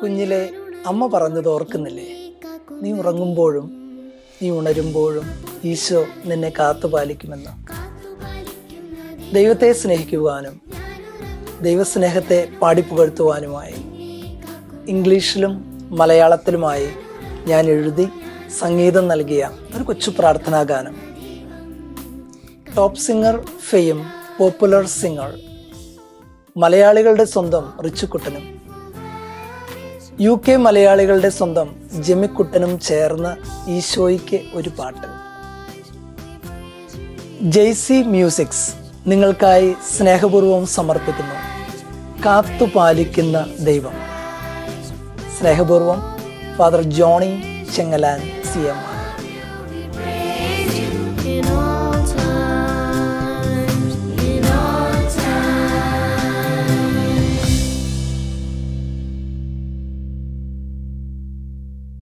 കുഞ്ഞിലെ അമ്മ പറഞ്ഞത് ഓർക്കുന്നില്ലേ നീ ഉറങ്ങുമ്പോഴും നീ ഉണരുമ്പോഴും ഈശോ നിന്നെ കാത്തുപാലിക്കുമെന്ന് ദൈവത്തെ സ്നേഹിക്കുവാനും ദൈവസ്നേഹത്തെ പാടിപ്പുകഴ്ത്തുവാനുമായി ഇംഗ്ലീഷിലും മലയാളത്തിലുമായി ഞാൻ എഴുതി സംഗീതം നൽകിയ ഒരു കൊച്ചു പ്രാർത്ഥനാ ഗാനം ടോപ്പ് സിംഗർ ഫെയും പോപ്പുലർ സിംഗർ മലയാളികളുടെ സ്വന്തം റിച്ചുക്കുട്ടനും യു കെ മലയാളികളുടെ സ്വന്തം ജെമിക്കുട്ടനും ചേർന്ന് ഈശോയ്ക്ക് ഒരു പാട്ട് ജെയ്സി മ്യൂസിക്സ് നിങ്ങൾക്കായി സ്നേഹപൂർവ്വം സമർപ്പിക്കുന്നു കാത്തുപാലിക്കുന്ന ദൈവം സ്നേഹപൂർവ്വം father Johny Chengalan C M R